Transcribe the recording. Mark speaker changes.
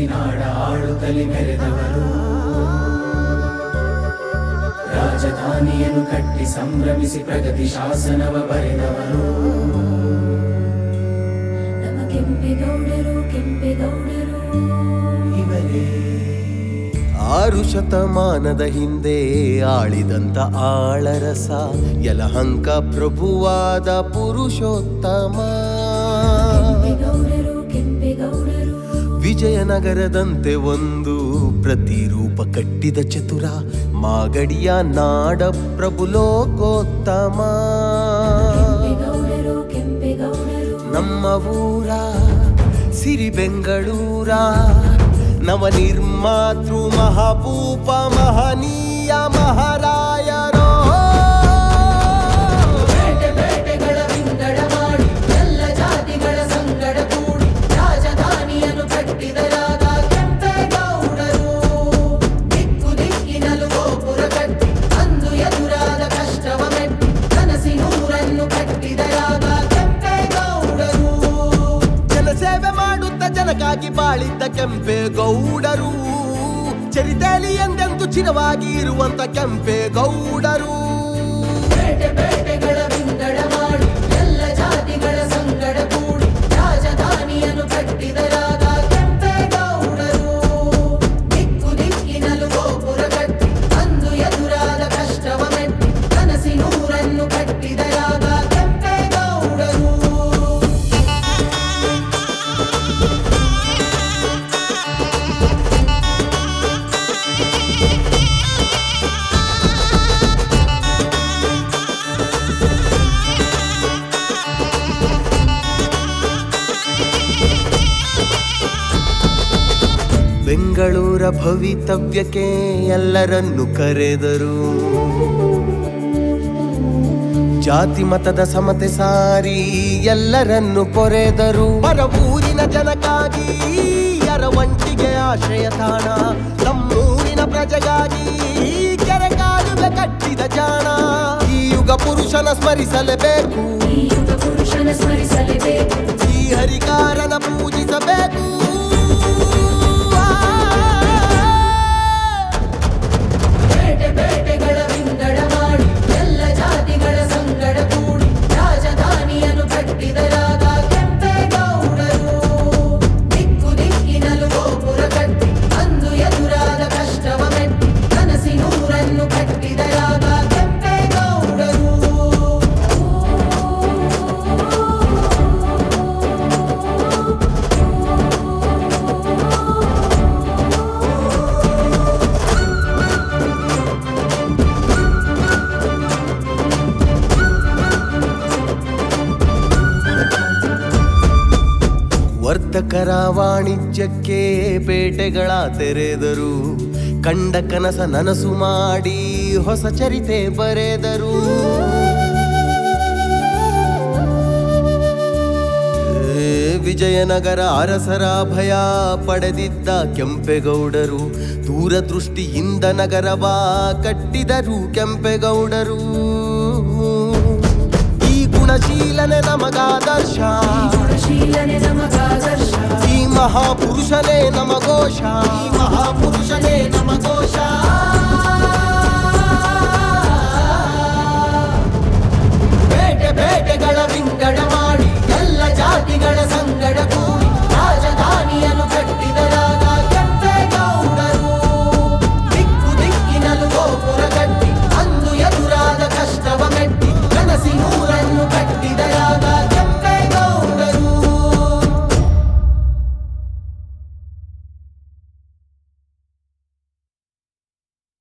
Speaker 1: ನಾಡ ಆಳುತ್ತಲಿ ಮೆರೆದವರು ರಾಜಧಾನಿಯನ್ನು ಕಟ್ಟಿ ಸಂಭ್ರಮಿಸಿ ಪ್ರಗತಿ ಶಾಸನವ ಬರೆದವರು
Speaker 2: ನಮ್ಮ ಕೆಂಪೇಗೌಡರು ಕೆಂಪೇಗೌಡರು
Speaker 1: ಇವರೇ
Speaker 3: ಆರು ಶತಮಾನದ ಹಿಂದೆ ಆಳಿದಂತ ಆಳರಸ ಯಲಹಂಕ ಪ್ರಭುವಾದ ಪುರುಷೋತ್ತಮ
Speaker 2: ಕೆಂಪೇಗೌಡರು ಕೆಂಪೇಗೌಡರು
Speaker 3: ವಿಜಯನಗರದಂತೆ ಒಂದು ಪ್ರತಿರೂಪ ಕಟ್ಟಿದ ಚತುರ ಮಾಗಡಿಯ ನಾಡ ಪ್ರಭು ಲೋಕೋತ್ತಮ
Speaker 2: ಕೆಂಪೇಗೌಡರು ಕೆಂಪೇಗೌಡರು
Speaker 3: ನಮ್ಮ ಊರ ಸಿರಿ ಬೆಂಗಳೂರ ನವ ನಿರ್ಮಾತೃ ಮಹಾಭೂಪ ಮಹನೀಯ ಮಹಾರಾಯರೋ
Speaker 1: ಬೇಟೆ ಬೇಟೆಗಳ ವಿಂಗಡ ಮಾಡಿ ಎಲ್ಲ ಜಾತಿಗಳ ಸಂಗಡ ಕೂಡಿ ರಾಜಧಾನಿಯನ್ನು ಕಟ್ಟಿದರಾದ ಕೆಂಪೇಗೌಡರು ದಿಕ್ಕು ದಿಕ್ಕಿನಲು ಗೋಪುರ ಕಟ್ಟಿ ಅಂದು ಎದುರಾದ ಕಷ್ಟವ ಮೆಟ್ಟಿ ಕನಸಿನೂರನ್ನು ಕಟ್ಟಿದರಾದ ಕೆಂಪೇಗೌಡರು
Speaker 3: ಜನಸೇವೆ ಮಾಡುತ್ತ ಜನಕ್ಕಾಗಿ ಬಾಳಿದ್ದ ಕೆಂಪೇಗೌಡರು ಚರಿತೆಯಲ್ಲಿ ಎಂದೆಂದು ಚಿರವಾಗಿ ಇರುವಂತ ಕೆಂಪೇಗೌಡರು
Speaker 1: ಬೇಟೆ ಬೇಟೆಗಳ ವಿಂಗಡ ಮಾಡಿ ಎಲ್ಲ ಜಾತಿಗಳ ಸಂಗಡ ಕೂಡಿ ರಾಜಧಾನಿಯನ್ನು ಕಟ್ಟಿದರಾದ ಕೆಂಪೇಗೌಡರು ದಿಕ್ಕು ದಿಕ್ಕಿನಲು ಗೋಪುರ ಕಟ್ಟಿ ಅಂದು ಎದುರಾದ ಕಷ್ಟವ ಮೆಟ್ಟಿ ಕನಸಿನೂರನ್ನು ಕಟ್ಟಿದರಾದ ಕೆಂಪೇಗೌಡರು
Speaker 3: ಬೆಂಗಳೂರ ಭವಿತವ್ಯಕ್ಕೆ ಎಲ್ಲರನ್ನು ಕರೆದರು ಜಾತಿ ಮತದ ಸಮತೆ ಸಾರಿ ಎಲ್ಲರನ್ನು ಪೊರೆದರು ಪರ ಊರಿನ ಜನಕ್ಕಾಗಿ ಅರವಂಟಿಗೆ ಆಶ್ರಯ ತಾಣ ನಮ್ಮೂರಿನ ಪ್ರಜೆಗಾಗಿ ಕೆರೆ ಕಾಲುವೆ ಕಟ್ಟಿದ ಜಾಣ ಈ ಯುಗ ಪುರುಷನ ಸ್ಮರಿಸಲೇಬೇಕು
Speaker 2: ಈ ಯುಗ ಪುರುಷನ ಸ್ಮರಿಸಲೇಬೇಕು
Speaker 3: ಈ ಹರಿಕಾರನ ಪೂಜಿಸಬೇಕು
Speaker 1: ಬೇಟೆ ಬೇಟೆಗಳ ವಿಂಗಡ ಮಾಡಿ ಎಲ್ಲ ಜಾತಿಗಳ ಸಂಗಡ ಕೂಡಿ ರಾಜಧಾನಿಯನ್ನು ಕಟ್ಟಿದರಾದ ಕೆಂಪೇಗೌಡರು ದಿಕ್ಕು ದಿಕ್ಕಿನಲು ಗೋಪುರ ಕಟ್ಟಿ ಅಂದು ಎದುರಾದ ಕಷ್ಟವ ಮೆಟ್ಟಿ ಕನಸಿನೂರನ್ನು ಕಟ್ಟಿದರಾದ ಕೆಂಪೇಗೌಡರು
Speaker 3: ವರ್ತಕರ ವಾಣಿಜ್ಯಕ್ಕೆ ಪೇಟೆಗಳ ತೆರೆದರು ಕಂಡ ಕನಸ ನನಸು ಮಾಡಿ ಹೊಸ ಚರಿತೆ ಬರೆದರು ಏ, ವಿಜಯನಗರ ಅರಸರ ಭಯ ಪಡೆದಿದ್ದ ಕೆಂಪೇಗೌಡರು ದೂರದೃಷ್ಟಿಯಿಂದ ನಗರವ ಕಟ್ಟಿದರು ಕೆಂಪೇಗೌಡರು ಈ ಗುಣಶೀಲನೆ ನಮಗಾದರ್ಶ
Speaker 2: ಗುಣಶೀಲನೆ ನಮಗಾದರ್ಶ
Speaker 3: ಈ ಮಹಾಪುರುಷನೇ ನಮಗೋಷ ಈ ಮಹಾಪುರುಷನೇ